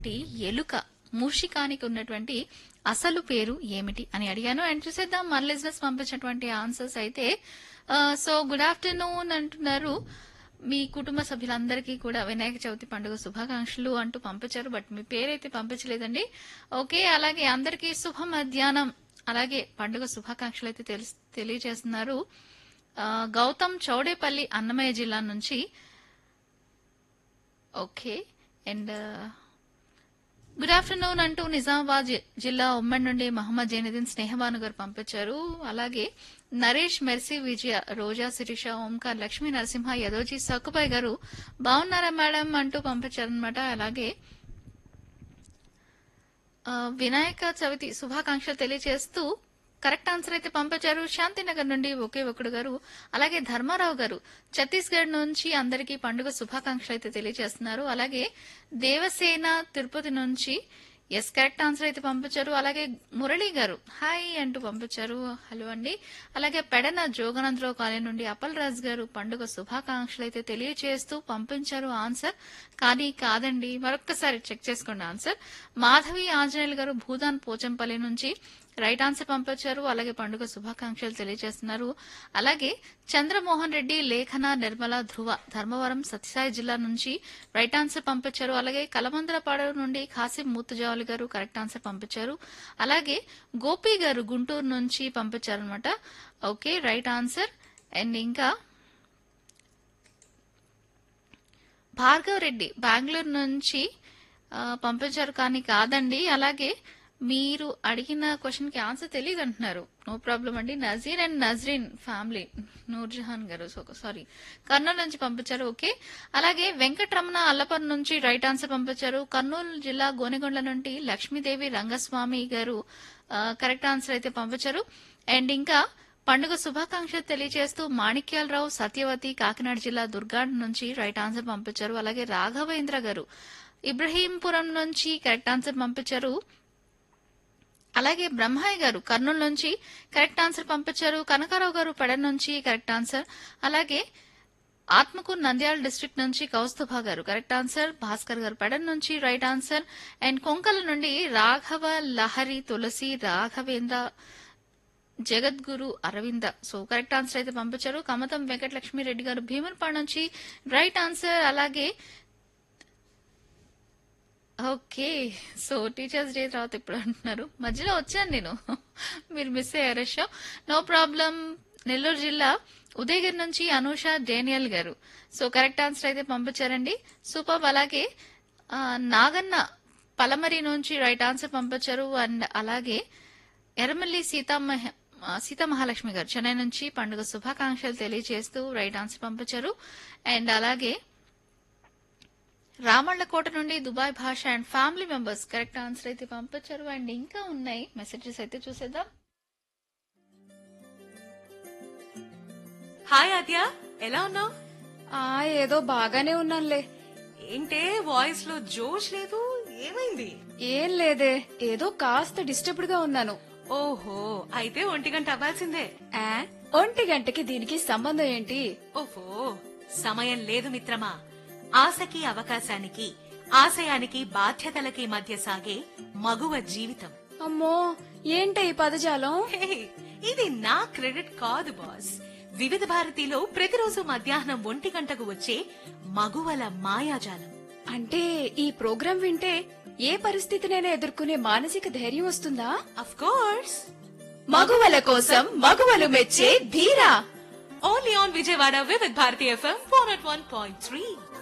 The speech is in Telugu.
టి ఎలుక మూషికానికి ఉన్నటువంటి అసలు పేరు ఏమిటి అని అడిగాను అండ్ చూసేద్దాం మన లిజినెస్ పంపించినటువంటి ఆన్సర్స్ అయితే సో గుడ్ ఆఫ్టర్నూన్ అంటున్నారు మీ కుటుంబ సభ్యులందరికీ కూడా వినాయక చవితి పండుగ శుభాకాంక్షలు అంటూ పంపించారు బట్ మీ పేరైతే పంపించలేదండి ఓకే అలాగే అందరికీ శుభ మధ్యాహ్నం అలాగే పండుగ శుభాకాంక్షలు అయితే తెలుసు తెలియజేస్తున్నారు ఆ, గౌతమ్ చౌడేపల్లి అన్నమయ్య జిల్లా నుంచి ఓకే అండ్ గుడ్ ఆఫ్టర్నూన్ అంటూ నిజామాబాద్ జి- జిల్లా ఉమ్మడి నుండి మహమ్మద్ జైనుద్దీన్ స్నేహబాను గారు పంపించారు అలాగే నరేష్ మెర్సీ విజయ రోజా శిరీష ఓంకార్ లక్ష్మీ నరసింహ యదోజీ సక్కుబాయ్ గారు బాగున్నారా మేడం అంటూ పంపించారనమాట అలాగే ఆ, వినాయక చవితి శుభాకాంక్షలు తెలియజేస్తూ కరెక్ట్ ఆన్సర్ అయితే పంపించారు శాంతినగర్ నుండి ఒకే ఒకడు గారు అలాగే ధర్మారావు గారు ఛత్తీస్గఢ్ నుంచి అందరికీ పండుగ శుభాకాంక్షలు అయితే తెలియజేస్తున్నారు అలాగే దేవసేన తిరుపతి నుంచి ఎస్ కరెక్ట్ ఆన్సర్ అయితే పంపించారు అలాగే మురళి గారు హాయ్ అంటూ పంపించారు హలో అండి అలాగే పెడన జోగనందరావు కాలనీ నుండి అప్పల్ రాజ్ గారు పండుగ శుభాకాంక్షలు అయితే తెలియజేస్తూ పంపించారు ఆన్సర్ కానీ కాదండి మరొక్కసారి చెక్ చేసుకోండి ఆన్సర్ మాధవి ఆంజనేయులు గారు భూదాన్ పోచంపల్లి నుంచి రైట్ ఆన్సర్ పంపించారు అలాగే పండుగ శుభాకాంక్షలు తెలియజేస్తున్నారు అలాగే చంద్రమోహన్ రెడ్డి లేఖన నిర్మల ధ్రువ ధర్మవరం సత్యసాయి జిల్లా నుంచి రైట్ ఆన్సర్ పంపించారు అలాగే కలమందలపాడు నుండి ఖాసిం మూతుజావలి గారు కరెక్ట్ ఆన్సర్ పంపించారు అలాగే గోపి గారు గుంటూరు నుంచి పంపించారు అనమాట ఓకే రైట్ ఆన్సర్ అండ్ ఇంకా భార్గవ్ రెడ్డి బెంగళూరు నుంచి ఆ, పంపించారు కానీ కాదండి అలాగే మీరు అడిగిన క్వశ్చన్ కి ఆన్సర్ తెలియదు అంటున్నారు నో ప్రాబ్లం అండి నజీర్ అండ్ నజరీన్ ఫ్యామిలీ నూర్జహాన్ గారు సారీ కర్నూలు నుంచి పంపించారు ఓకే అలాగే వెంకటరమణ అల్లపర్ నుంచి రైట్ ఆన్సర్ పంపించారు కర్నూలు జిల్లా గోనెగొండ నుండి లక్ష్మీదేవి రంగస్వామి గారు కరెక్ట్ ఆన్సర్ అయితే పంపించారు అండ్ ఇంకా పండుగ శుభాకాంక్షలు తెలియజేస్తూ మాణిక్యాలరావు సత్యవతి కాకినాడ జిల్లా దుర్గాడ్ నుంచి రైట్ ఆన్సర్ పంపించారు అలాగే రాఘవేంద్ర గారు ఇబ్రహీంపురం నుంచి కరెక్ట్ ఆన్సర్ పంపించారు అలాగే బ్రహ్మాయి గారు కర్నూలు నుంచి కరెక్ట్ ఆన్సర్ పంపించారు కనకారావు గారు పెడ నుంచి కరెక్ట్ ఆన్సర్ అలాగే ఆత్మకూరు నంద్యాల డిస్ట్రిక్ట్ నుంచి కౌస్తుభా గారు కరెక్ట్ ఆన్సర్ భాస్కర్ గారు పెడన్ నుంచి రైట్ ఆన్సర్ అండ్ కొంకల నుండి Raghava Lahari Tulasi Raghavendra Jagadguru Aravinda so correct answer అయితే పంపించారు కమతం వెంకటలక్ష్మి రెడ్డి గారు భీమన్పాడు నుంచి రైట్ ఆన్సర్ అలాగే ఓకే సో టీచర్స్ డే తర్వాత ఇప్పుడు అంటున్నారు మధ్యలో వచ్చాను నేను మీరు మిస్ అయ్యారు షో నో ప్రాబ్లం నెల్లూరు జిల్లా ఉదయగిరి నుంచి అనూష డేనియల్ గారు సో కరెక్ట్ ఆన్సర్ అయితే పంపించారండి సూపర్ అలాగే ఆ, నాగన్న పలమరి నుంచి రైట్ ఆన్సర్ పంపించారు అండ్ అలాగే ఎర్రమల్లి సీతామహ ఆ, సీతామహాలక్ష్మి గారు చెన్నై నుంచి పండుగ శుభాకాంక్షలు తెలియజేస్తూ రైట్ ఆన్సర్ పంపించారు అండ్ అలాగే రామళ్ళకోట నుండి Dubai Basha and family members correct answer అయితే పంపించారు అండ్ ఇంకా ఉన్నాయి మెసేజెస్ అయితే చూసేద్దాం హాయ్ ఆద్య ఎలా ఉన్నావు ఆ ఏదో బాగానే ఉన్నానులే ఏంటే వాయిస్ లో జోష్ లేదు ఏమైంది ఏం లేదే ఏదో కాస్త డిస్టర్బ్డ్ గా ఉన్నాను ఓహో అయితే ఒంటి గంట అవ్వాల్సిందే ఆ, ఒంటి గంటకి దీనికి సంబంధం ఏంటి ఓహో సమయం లేదు మిత్రమా ఆశకి అవకాశానికి ఆశయానికి బాధ్యతలకి మధ్య సాగే మగువ జీవితం అమ్మో ఏంటి ఈ పదజాలం హే, ఇది నా క్రెడిట్ కాదు బాస్ వివిధ భారతిలో ప్రతిరోజు మధ్యాహ్నం ఒంటి గంటకు వచ్చే మగువల మాయాజాలం అంటే ఈ ప్రోగ్రాం వింటే ఏ పరిస్థితినైనా ఎదుర్కొనే మానసిక ధైర్యం వస్తుందా అఫ్ కోర్స్ మగువల కోసం మగువలు మెచ్చే Dheera only on Vijayawada Vividh Bharati FM four one point three